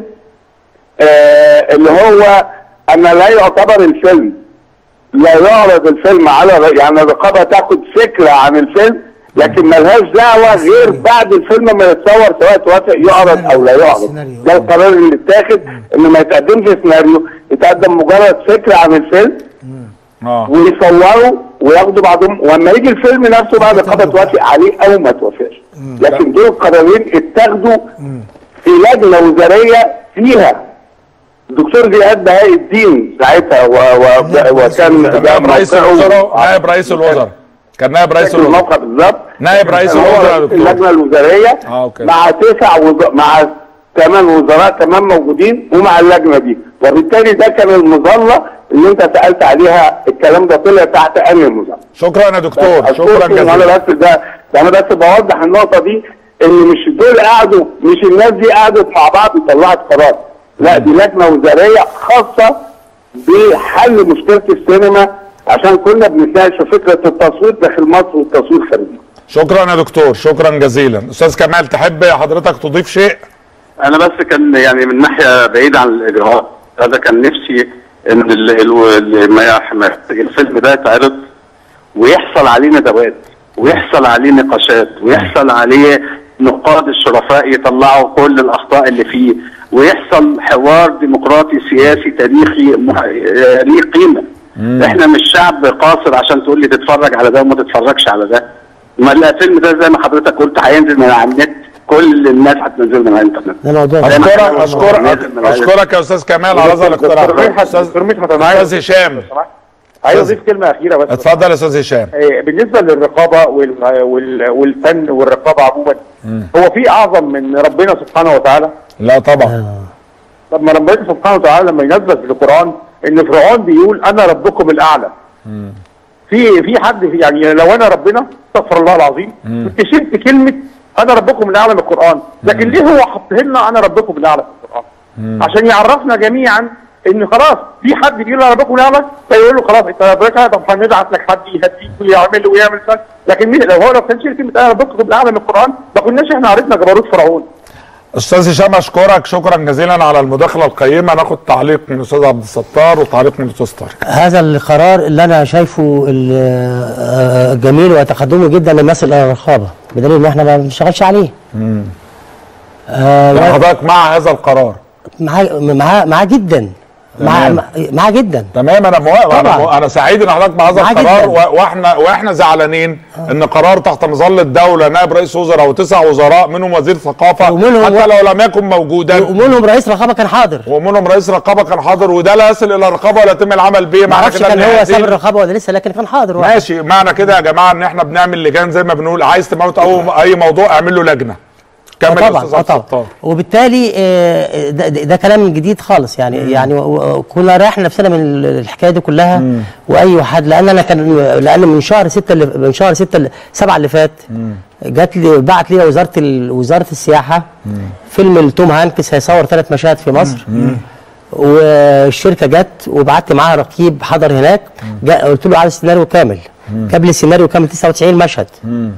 آه اللي هو ان لا يعتبر الفيلم لا يعرض الفيلم على يعني الرقابه تاخد فكره عن الفيلم لكن ملهاش دعوه غير بعد الفيلم ما يتصور سواء توافق يعرض او لا يعرض السيناريو. ده القرار اللي اتاخد انه ما يتقدمش سيناريو يتقدم مجرد فكره عن الفيلم اه ويصوروا وياخدوا بعضهم واما يجي الفيلم نفسه بقى الرقابه توافق عليه او ما توافقش لكن دول قرارين اتاخدوا في لجنه وزاريه فيها الدكتور جهاد بهاء الدين ساعتها و... و... وكان ده نائب رئيس موقعه- الوزراء نائب رئيس الوزراء كان نائب رئيس فاكر الوزراء الموقع بالظبط نائب رئيس كان هو الوزراء يا رئيس دكتور. اللجنه الوزاريه آه، أوكي. مع تسع وز... مع ثمان وزراء كمان موجودين ومع اللجنه دي وبالتالي ده كان المظله اللي انت سالت عليها الكلام ده طلع تحت انهي مظله شكرا يا دكتور شكرا أشكركم، جزيلا وانا بس ده ده انا بس بوضح النقطه دي ان مش دول قعدوا مش الناس دي قعدت مع بعض وطلعت قرار لا دي لجنه وزاريه خاصه بحل مشكله السينما عشان كنا بنتناقش في فكره التصوير داخل مصر والتصوير خارجي شكرا يا دكتور شكرا جزيلا استاذ كمال تحب حضرتك تضيف شيء انا بس كان يعني من ناحيه بعيده عن الاجراءات هذا كان نفسي ان ال ال ال ما يح- ما- الفيلم ده يتعرض ويحصل عليه ندوات ويحصل عليه نقاشات ويحصل عليه نقاد الشرفاء يطلعوا كل الاخطاء اللي فيه ويحصل حوار ديمقراطي سياسي تاريخي مح- آه، ليه قيمه احنا مش شعب قاصر عشان تقول لي تتفرج على ده وما تتفرجش على ده ما الفيلم ده زي ما حضرتك قلت هينزل من على النت كل الناس هتنزله من على الانترنت ده موضوع اشكرك أنا- اشكرك أنا- اشكرك يا استاذ كمال على هذا الاقتراح دكتور مدحت استاذ دكتور مدحت انا عايز استاذ هشام عايز اضيف كلمه اخيره بس اتفضل يا استاذ هشام آه، بالنسبه للرقابه وال- وال- والفن والرقابه عموما هو في اعظم من ربنا سبحانه وتعالى لا طبعا طب ما ربنا سبحانه وتعالى لما ينزل في القران ان فرعون بيقول انا ربكم الاعلى في في حد في يعني لو انا ربنا استغفر الله العظيم كنت شلت كلمه انا ربكم الاعلى من القران لكن ليه هو حط لنا انا ربكم الاعلى في القران عشان يعرفنا جميعا ان خلاص في حد بيقول انا ربكم الاعلى فيقول له خلاص انت ربنا طب هنبعت لك حد يهديك ويعمل ويعمل كذا لكن مين- لو هو لو كان شيل كلمه انا ربكم الاعلى من القران ما كناش احنا عرفنا جبروت فرعون استاذ هشام اشكرك شكرا جزيلا على المداخله القيمه ناخد تعليق من الاستاذ عبد الستار وتعليق من الاستاذ طارق هذا القرار اللي انا شايفه ال- آه، جميل وتقدمي جدا للناس الى الرقابه بدليل ان احنا ما بنشتغلش عليه آه يعني و- حضرتك مع هذا القرار معاه معاه معاه جدا معاه تمام. معاه جدا تمام انا موافق انا, طبعاً. مو... أنا سعيد ان حضرتك مع هذا معاه القرار جداً. و... واحنا واحنا زعلانين ان قرار تحت مظله دوله نائب رئيس وزراء وتسع وزراء منهم وزير ثقافه ومنهم حتى و- لو لم يكن موجودا ومنهم رئيس رقابه كان حاضر ومنهم رئيس رقابه كان حاضر وده لا يصل الى الرقابه ولا يتم العمل به ما معنى اعرفش كده كان إن هو هذه- ساب الرقابه ولا لسه لكن كان حاضر واحد. ماشي معنى كده يا جماعه ان احنا بنعمل لجان زي ما بنقول عايز تموت أو اي موضوع اعمل له لجنه كمل يا طبعا أستاذ اه عبد طبعا الستار. وبالتالي آه، ده, ده ده كلام جديد خالص يعني يعني و- و- كنا رايح نفسنا من ال- الحكايه دي كلها واي حد لان انا كان لان من شهر 6 اللي من شهر 6 7 اللي فات جات لي بعت لي وزاره ال- وزاره السياحه فيلم توم هانكس هيصور ثلاث مشاهد في مصر والشركه جت وبعت معاها رقيب حضر هناك جاء قلت له عايز سيناريو كامل جاب لي سيناريو كامل 99 مشهد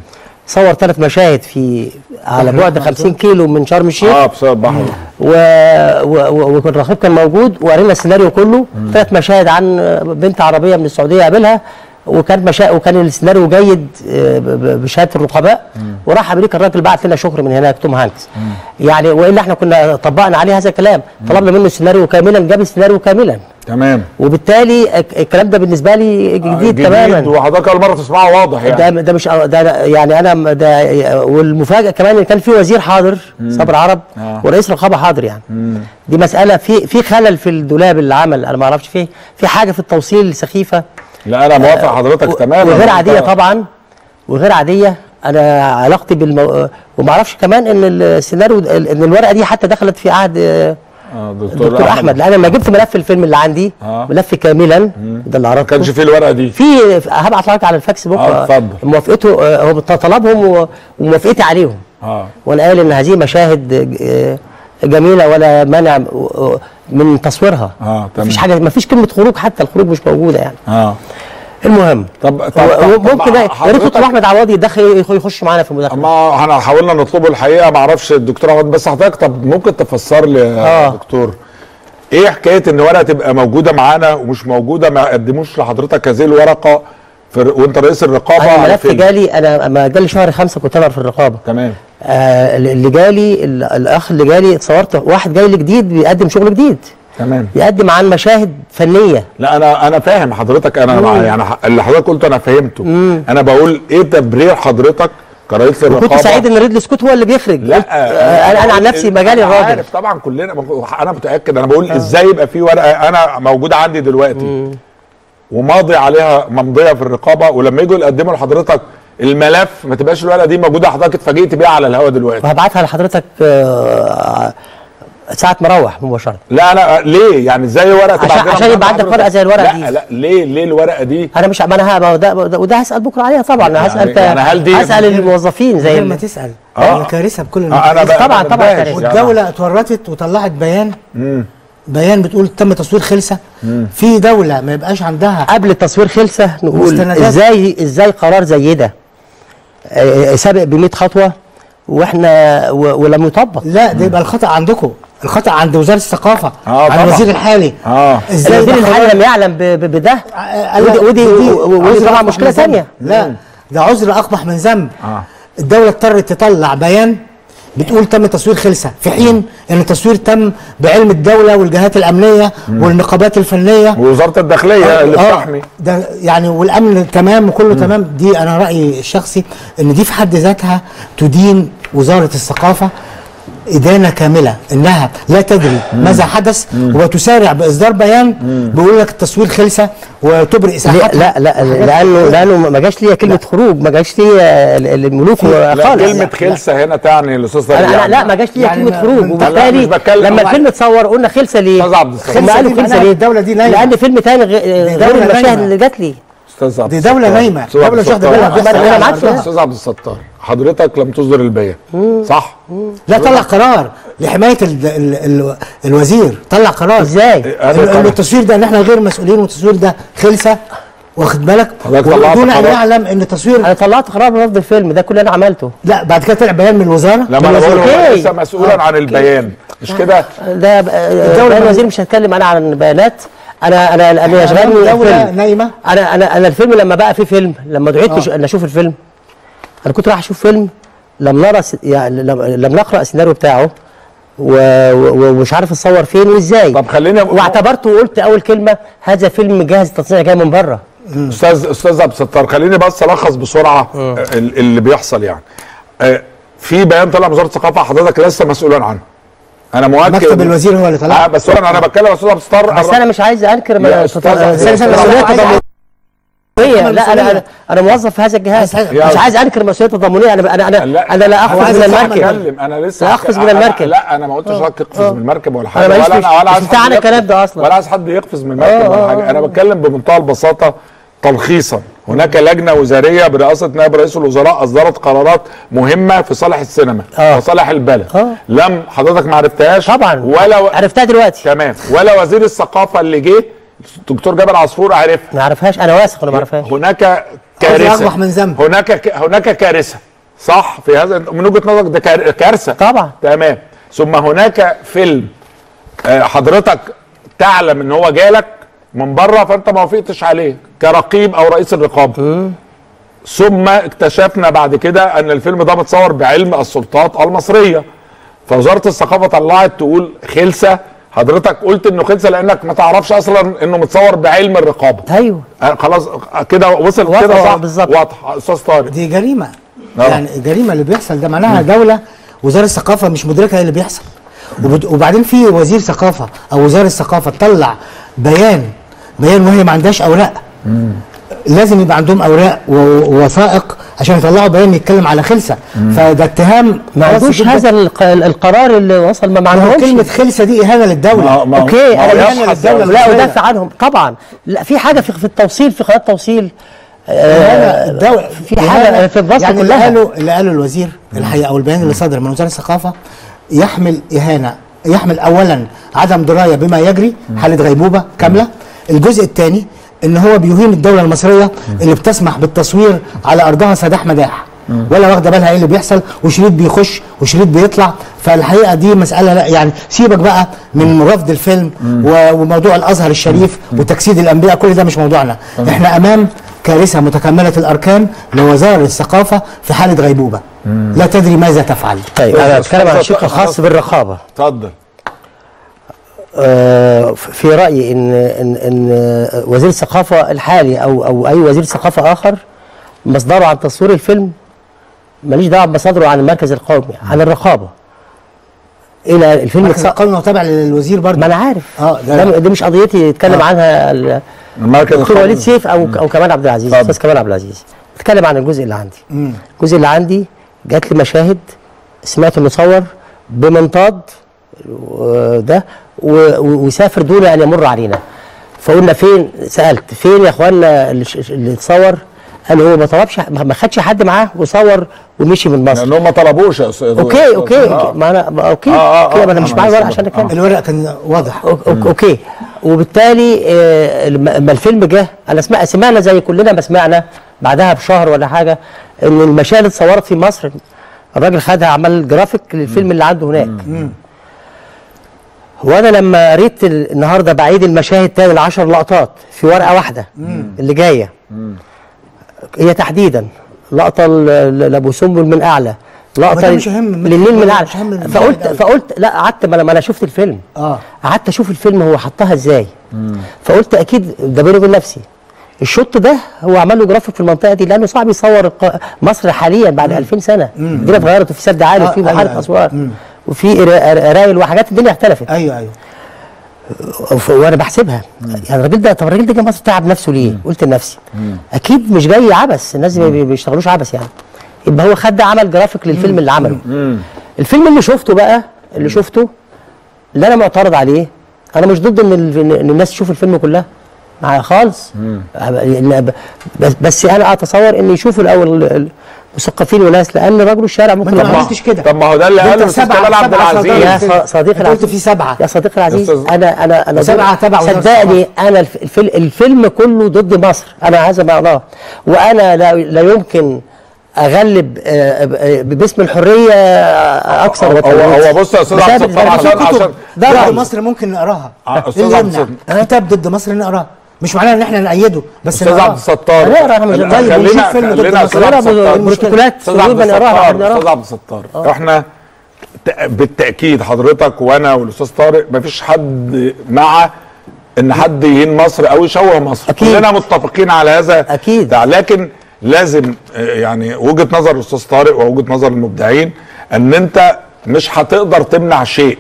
صور ثلاث مشاهد في على بعد 50 كيلو من شرم الشيخ اه بسبب بحر و... و... و... والرقيب كان موجود وقرينا السيناريو كله ثلاث مشاهد عن بنت عربيه من السعوديه قابلها وكان مشا... وكان السيناريو جيد آه، ب- ب- بشهاده الرقباء وراح امريكا الراجل بعت لنا شكر من هناك توم هانكس يعني والا احنا كنا طبقنا عليه هذا الكلام طلبنا منه السيناريو كاملا جاب السيناريو كاملا تمام وبالتالي الك- الكلام ده بالنسبه لي جديد, تماما وحضرتك اول مره تسمعه واضح يعني ده ده مش ده يعني انا ده والمفاجاه كمان ان كان في وزير حاضر صبر عرب آه. ورئيس رقابه حاضر يعني دي مساله في في خلل في الدولاب اللي عمل انا ما اعرفش فيه في حاجه في التوصيل سخيفه لا انا موافق حضرتك و- تماما وغير أنت- عاديه طبعا وغير عاديه انا علاقتي بالمو... وما اعرفش كمان ان السيناريو ان الورقه دي حتى دخلت في عهد آه، آه، دكتور, الدكتور احمد لان لما جبت ملف الفيلم اللي عندي آه. ملف كاملا ده اللي ما عرفته كانش فيه الورقه دي في هبعت لك على الفاكس بكره آه، اتفضل. موافقته آه، هو طلبهم و- وموافقتي عليهم اه وانا قايل ان هذه مشاهد آه، جميله ولا مانع آه، من تصويرها اه تمام مفيش حاجه مفيش كلمه خروج حتى الخروج مش موجوده يعني اه المهم طب طب, هو- طب, ممكن يا ريت حضرتك- دكتور احمد عوضي يدخل يخش معانا في المداخله ما احنا حاولنا نطلبه الحقيقه ما اعرفش الدكتور عوض بس حضرتك طب ممكن تفسر لي يا آه. دكتور ايه حكايه ان ورقه تبقى موجوده معانا ومش موجوده ما قدموش لحضرتك هذه الورقه في وانت رئيس الرقابه انا على الملف الفيلم؟ جالي انا لما جالي شهر خمسة كنت انا في الرقابه تمام آه اللي جالي ال- الاخ اللي جالي اتصورت واحد جاي لي جديد بيقدم شغل جديد تمام بيقدم عن مشاهد فنيه لا انا انا فاهم حضرتك انا مع يعني ح- اللي حضرتك قلته انا فهمته انا بقول ايه تبرير حضرتك كرئيس الرقابه كنت سعيد ان ريدلي سكوت هو اللي بيخرج لا قلت- آه، انا انا عن نفسي مجالي أنا الراجل عارف طبعا كلنا انا متاكد انا بقول ازاي يبقى في ورقه انا موجوده عندي دلوقتي وماضي عليها ممضيه في الرقابه ولما يجوا يقدموا لحضرتك الملف ما تبقاش الورقه دي موجوده حضرتك اتفاجئت بيها على الهوا دلوقتي وهبعتها لحضرتك آه، ساعه ما اروح مباشره لا انا ليه يعني ازاي ورقه تبقى عشان- عندنا عشان يبقى عندك حضرتك؟ ورقة زي الورقة لا دي. لا ليه ليه الورقه دي انا مش ما انا ه- ما هو ده ده- وده هسال بكره عليها طبعا انا يعني- هسال يعني هل دي- هسال الموظفين زي غير ما ال- تسال آه. آه. كارثه بكل آه، انا المقاييس. بقى طبعاً- ما طبعاً بتضايقش كارثة. يعني. والدولة اتورطت وطلعت بيان بيان بتقول تم تصوير خلسة في دولة ما يبقاش عندها قبل التصوير خلصه نقول مستندات. ازاي ازاي قرار زي ده آه، سابق ب 100 خطوه واحنا و- ولم يطبق لا ده يبقى الخطأ عندكم الخطأ عند وزارة الثقافة آه، عند طبعاً. الوزير الحالي اه ازاي الوزير ده الحالي قرار- لم يعلم ب- ب- بده قال ودي لك ودي دي ودي عذر طبعا أقبح مشكله من ذنب. ثانيه لا ده عذر اقبح من ذنب آه. الدولة اضطرت تطلع بيان بتقول تم تصوير خلسة في حين ان التصوير تم بعلم الدولة والجهات الامنية والنقابات الفنية ووزاره الداخليه اللي آه، بتحمي ده يعني والامن تمام وكله تمام دي انا رايي الشخصي ان دي في حد ذاتها تدين وزاره الثقافه إدانة كاملة إنها لا تدري ماذا حدث وتسارع بإصدار بيان بيقول لك التصوير خلسة وتبرئ ليه- ساحتها لا لا لانه لانه ما جاش ليا كلمه خروج ما جاش ليا ال- الملوك لا خالص كلمه خلسه هنا تعني الاستاذ انا يعني انا لا ما جاش ليا يعني كلمه ما- خروج ما- وبالتالي لا، مش بتكلم- لما هو- الفيلم اتصور قلنا خلسه ليه؟ أستاذ عبد الستار. هم خلسة قالوا دي خلسه معناها ليه؟ الدولة دي نايمة. لان فيلم تاني غ- غير دولة المشاهد نايمة. اللي جات لي استاذ عبد دي دولة الستار. نايمة. أستاذ عبد دولة مش واخدة الستار. بالها. أنا- أنا معاك في ده. استاذ عبد الستار حضرتك لم تصدر البيان صح لا طلع قرار لحمايه ال ال ال الوزير طلع قرار ازاي؟ إن- ان التصوير ده ان احنا غير مسؤولين والتصوير ده خلسه واخد بالك حضرتك طلعت ودون ان قرار. يعلم ان التصوير انا طلعت قرار برفض الفيلم ده كل اللي انا عملته لا بعد كده طلع بيان من الوزاره لما انا بقول هو أوكي. لسه مسؤولا عن البيان مش كده ده الدوله الوزير مش هتكلم انا عن بيانات انا انا انا يشغلني دولة الفيلم نايمه انا انا انا الفيلم لما بقى فيه فيلم لما دعيت آه. آه. ان اشوف الفيلم انا كنت رايح اشوف فيلم لم نرى س... يعني لم, لم نقرا السيناريو بتاعه و... و... ومش عارف اتصور فين وازاي طب خليني أقول- واعتبرت وقلت اول كلمه هذا فيلم جاهز تصنيع جاي من بره استاذ استاذ عبد الستار خليني بس الخص بسرعه ال- اللي بيحصل يعني آه، في بيان طلع من وزاره الثقافه حضرتك لسه مسؤولا عنه انا مؤكد مكتب الوزير هو اللي طلع آه بس انا انا بتكلم يا استاذ عبد الستار بس انا مش عايز انكر يا ما- أستاذ تط- عبد سنة- الستار، سنة- مسؤوليه عايز- تضامنيه لا مسؤولية. انا انا انا موظف في هذا الجهاز عايز حاجة. مش عايز انكر مسؤوليه تضامنيه انا انا لا. انا لا هو اخذ عايز من يطلع المركب اتكلم انا لسه لا أقفز أنا- من المركب. لا انا ما قلتش لك اقفز من المركب ولا حاجه أنا ماليش ولا في- انا ولا مش عايز بتاعنا حد الكلام يقفز- ده أصلاً. ولا عايز حد يقفز من المركب ولا حاجه انا بتكلم بمنتهى البساطه تلخيصا هناك لجنه وزاريه برئاسه نائب رئيس الوزراء اصدرت قرارات مهمه في صالح السينما آه. وصالح البلد آه. لم حضرتك ما عرفتهاش طبعا ولا و... عرفتها دلوقتي تمام ولا وزير الثقافه اللي جه الدكتور جابر عصفور عرفها ما اعرفهاش انا واثق انه ما اعرفهاش هناك كارثه أصبح من ذنب. هناك ك... هناك كارثه صح في هذا من وجهه نظرك ده كار... كارثه طبعا. تمام ثم هناك فيلم آه، حضرتك تعلم ان هو جالك من بره فانت ما وافقتش عليه كرقيب او رئيس الرقابه ثم اكتشفنا بعد كده ان الفيلم ده متصور بعلم السلطات المصريه فوزاره الثقافه طلعت تقول خلسه حضرتك قلت انه خلسه لانك ما تعرفش اصلا انه متصور بعلم الرقابه ايوه آه، خلاص آه، كده وصل واضح، كده صح بالظبط. واضح استاذ طارق دي جريمه آه. يعني الجريمه اللي بيحصل ده معناها دوله وزاره الثقافه مش مدركه ايه اللي بيحصل وبد- وبعدين في وزير ثقافه او وزاره الثقافه تطلع بيان بيان وهي ما عندهاش اوراق لازم يبقى عندهم اوراق و- ووثائق عشان يطلعوا بيان يتكلم على خلسه فده اتهام ما قاسي عندوش جداً. هذا الق- القرار اللي وصل ما ما هو عندهمش كلمه خلسه دي اهانه للدوله ما- ما- اوكي ما هو انا يبحث يعني الدولة لا المصرية. ودافع عنهم طبعا لا في حاجه في, في التوصيل في قناه التوصيل إهانة الدولة في حاجه في مصر يعني اللي كلها قاله اللي قاله الوزير الحقيقه او البيان اللي صدر من وزاره الثقافه يحمل اهانه يحمل اولا عدم درايه بما يجري حاله غيبوبه كامله الجزء الثاني ان هو بيهين الدوله المصريه اللي بتسمح بالتصوير على ارضها سداح مداح ولا واخده بالها ايه اللي بيحصل وشريط بيخش وشريط بيطلع فالحقيقه دي مساله لا يعني سيبك بقى من رفض الفيلم و- وموضوع الازهر الشريف وتجسيد الانبياء كل ده مش موضوعنا احنا امام كارثه متكامله الاركان لوزاره الثقافه في حاله غيبوبه لا تدري ماذا تفعل طيب انا اتكلم عن أستاذ- الشق الخاص بالرقابه اتفضل آه، في رايي ان ان ان آه، وزير الثقافه الحالي او او اي وزير ثقافه اخر مصدره عن تصوير الفيلم ماليش دعوه بمصادره عن المركز القومي عن الرقابه الى الفيلم المركز اتص- القومي هو تابع للوزير برضه ما انا عارف اه ده ده دي مش قضيتي يتكلم آه. عنها ال- المركز دكتور القومي. وليد سيف او او كمال عبد العزيز اتفضل. استاذ كمال عبد العزيز بتكلم عن الجزء اللي عندي الجزء اللي عندي جات لي مشاهد سمعت انه صور بمنطاد و- ده و- و- وسافر دون ان يمر علينا فقلنا فين سالت فين يا اخوانا اللي, ش- اللي اتصور قال هو ما طلبش ما ما خدش حد معاه وصور ومشي من مصر لانهم ما طلبوش يا استاذ اوكي اوكي آه. اوكي ما انا ما- اوكي آه، آه، اوكي ما انا آه، مش آه، معايا آه، ورق آه. عشان اتكلم الورق كان واضح أوك- أوك- اوكي وبالتالي آه، لما لما الفيلم جه انا سمع سمعنا زي كلنا ما سمعنا بعدها بشهر ولا حاجه ان المشاهد اتصورت في مصر الراجل خدها عمل جرافيك للفيلم اللي عنده هناك وانا لما قريت ال- النهارده بعيد المشاهد تاني العشر لقطات في ورقه واحده اللي جايه هي تحديدا لقطه ل- ل- لابو سنبل من اعلى هو لقطه ده لل- مش مهم. للنيل من اعلى مش مهم المشاهد فقلت أوي. فقلت لا قعدت ما انا ما انا شفت الفيلم اه قعدت اشوف الفيلم هو حطها ازاي فقلت اكيد ده بيني وبين نفسي الشوط ده هو عمل له جرافيك في المنطقه دي لانه صعب يصور الق- مصر حاليا بعد 2000 سنه الدنيا اتغيرت وفي سد عالي آه، وفي أيوة، بحيره أيوة. اسوان وفي قرا- قرايل وحاجات الدنيا اختلفت ايوه ايوه ف- وانا بحسبها يعني الراجل ده طب الراجل ده جه مصر تعب نفسه ليه؟ قلت لنفسي اكيد مش جاي عبث الناس ما بي- بيشتغلوش عبث يعني يبقى هو خد ده عمل جرافيك للفيلم اللي عمله الفيلم اللي شفته بقى اللي شفته اللي انا معترض عليه انا مش ضد ان ال- ان الناس تشوف الفيلم كلها معايا خالص لا، ب- بس, بس انا اتصور ان يشوفوا الاول ال- ال- مثقفين وناس لان رجل الشارع ما ممكن انت ما يبقى- عملتش كده طب ما هو ده اللي انت قاله الاستاذ سبعة- كمال عبد سبعة العزيز صدر يا الفيلم. ص- صديقي انت قلت العزيز في سبعة يا صديقي العزيز أستاذ- انا انا انا سبعة تبع وزارة صدقني انا الف- الفيلم, الفيلم كله ضد مصر انا هذا ما اراه وانا لا, لا يمكن اغلب آه، آه، باسم الحريه آه، اكثر هو وطنيتي. هو بص يا استاذ بس عبد أنا الستار بالنسبة لي عشان كتب عشان ضد لا، مصر ممكن نقراها آه، ايه أستاذ اللي عبد يمنع؟ الستار. كتاب ضد مصر نقراه مش معناه ان احنا نأيده بس استاذ نقراه. عبد الستار هنقرا احنا مش لا، هنقرا. خلينا ونشوف فيلم ضد خلينا مصر. استاذ عبد نقرا الستار. بروتوكولات استاذ عبد بنقراها، الستار بنقراها. استاذ عبد الستار احنا ت- بالتاكيد حضرتك وانا والاستاذ طارق مفيش حد مع ان حد يهين مصر او يشوه مصر أكيد. كلنا متفقين على هذا أكيد. ده. لكن لازم آه، يعني وجهه نظر الاستاذ طارق ووجهه نظر المبدعين ان انت مش هتقدر تمنع شيء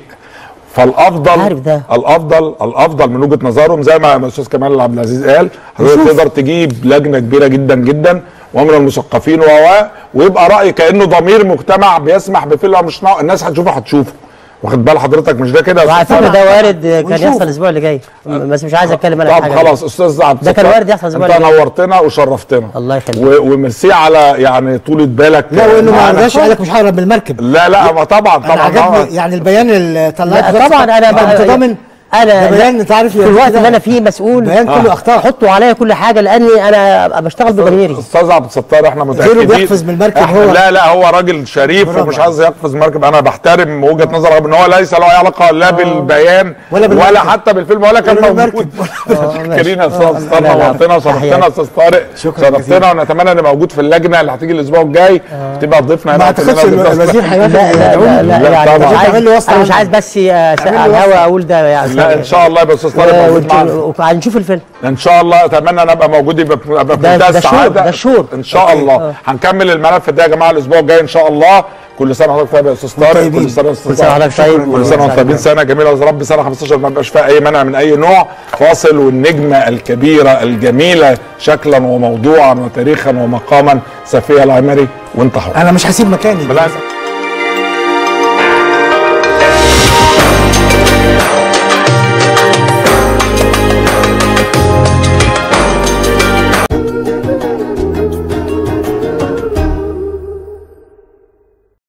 فالافضل عارف ده. الافضل الافضل من وجهه نظرهم زي ما الاستاذ كمال عبد العزيز قال حضرتك تقدر تجيب لجنه كبيره جدا جدا ومن المثقفين و ويبقى راي كانه ضمير مجتمع بيسمح بفيلم مش ناقص الناس هتشوفه هتشوفه واخد بال حضرتك مش ده كده يا وعلى أستاذ فكره طارق؟ ده وارد كان ونشوف. يحصل الاسبوع اللي جاي بس مش عايز اتكلم انا في طب حاجه خلاص استاذ عبد ده كان الستار، وارد يحصل الأسبوع انت اللي جاي. نورتنا وشرفتنا الله يخليك. و- وميرسي على يعني طولة بالك لا وانه ما معانا. رضاش قال لك مش ههرب من المركب لا لا ما طبعا انا طبعا عجبني آه. يعني البيان اللي طلعته لا طبعا انا بقى انت ضامن انا ده بيان انت عارف في الوقت اللي انا فيه مسؤول بيان كله اخطاء حطوا عليا كل حاجه لاني انا بشتغل بضميري استاذ عبد الستار احنا متاكدين بيقفز من المركب إحنا- هو. لا لا هو راجل شريف برافو ومش عايز يقفز المركب انا بحترم وجهه نظره ان هو ليس له اي علاقه لا بالبيان ولا بالمركب. ولا حتى بالفيلم ولا كان ولا موجود بالمركب. شكرين يا استاذ ستار لا، لا. نورتنا وشرفتنا تحياتي. يا استاذ طارق شكراً شرفتنا ونتمنى ان موجود في اللجنه اللي هتيجي الاسبوع الجاي تبقى ضيفنا ما هنا اعتقدش كلنا ال- الوزير لا هيوافق لا لا, لا, لا، لا يعني طبعاً. مش عايز تعمل لي وصلة انا مش عنده. عايز بس أسأل تعمل لي على الهوا وصلة. اقول ده يعني لا ان شاء الله يبقى استاذ طارق موجود معانا وهنشوف الفيلم ان شاء الله اتمنى ان ابقى موجود يبقى في ابقى في ده- منتهى ده شهور، السعاده ده شهور. ان شاء الله هنكمل الملف ده يا جماعه الاسبوع الجاي ان شاء الله كل سنه وحضرتك طيب يا استاذ طارق طيبين. كل سنه يا استاذ كل سنة طارق. وحضرتك طيب. كل سنه وانتم طيبين سنه جميله يا رب سنه 15 ما يبقاش فيها اي منع من اي نوع فاصل والنجمه الكبيره الجميله شكلا وموضوعا وتاريخا ومقاما سفيه العمري وانت حر انا مش هسيب مكاني بالعكس.